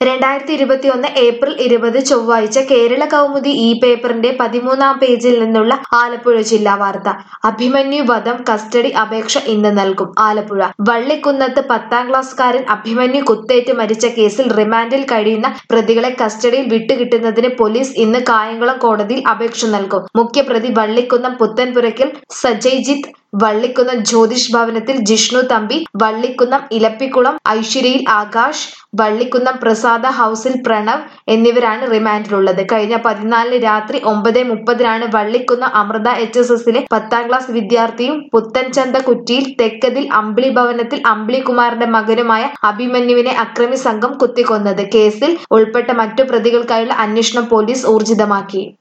രണ്ടായിരത്തി ഇരുപത്തിയൊന്ന് ഏപ്രിൽ ഇരുപത് ചൊവ്വാഴ്ച കേരള കൗമുദി ഈ പേപ്പറിന്റെ പതിമൂന്നാം പേജിൽ നിന്നുള്ള ആലപ്പുഴ ജില്ലാ വാർത്ത അഭിമന്യു വധം കസ്റ്റഡി അപേക്ഷ ഇന്ന് നൽകും ആലപ്പുഴ വള്ളിക്കുന്നത്ത് പത്താം ക്ലാസ്സുകാരൻ അഭിമന്യു കുത്തേറ്റ് മരിച്ച കേസിൽ റിമാൻഡിൽ കഴിയുന്ന പ്രതികളെ കസ്റ്റഡിയിൽ വിട്ടുകിട്ടുന്നതിന് പോലീസ് ഇന്ന് കായംകുളം കോടതിയിൽ അപേക്ഷ നൽകും മുഖ്യപ്രതി വള്ളിക്കുന്നം പുത്തൻപുരയ്ക്കൽ സജയ്ജിത്ത് വള്ളിക്കുന്നം ജ്യോതിഷ് ഭവനത്തിൽ ജിഷ്ണു തമ്പി വള്ളിക്കുന്നം ഇലപ്പിക്കുളം ഐശ്വര്യയിൽ ആകാശ് വള്ളിക്കുന്നം പ്രസാദ ഹൗസിൽ പ്രണവ് എന്നിവരാണ് റിമാൻഡിലുള്ളത് കഴിഞ്ഞ പതിനാലിന് രാത്രി ഒമ്പത് മുപ്പതിനാണ് വള്ളിക്കുന്നം അമൃത എച്ച് എസ് എസിലെ പത്താം ക്ലാസ് വിദ്യാർത്ഥിയും പുത്തൻചന്ത കുറ്റിയിൽ തെക്കതിൽ അമ്പിളി ഭവനത്തിൽ അമ്പിളികുമാറിന്റെ മകനുമായ അഭിമന്യുവിനെ അക്രമി സംഘം കുത്തിക്കൊന്നത് കേസിൽ ഉൾപ്പെട്ട മറ്റു പ്രതികൾക്കായുള്ള അന്വേഷണം പോലീസ് ഊർജിതമാക്കി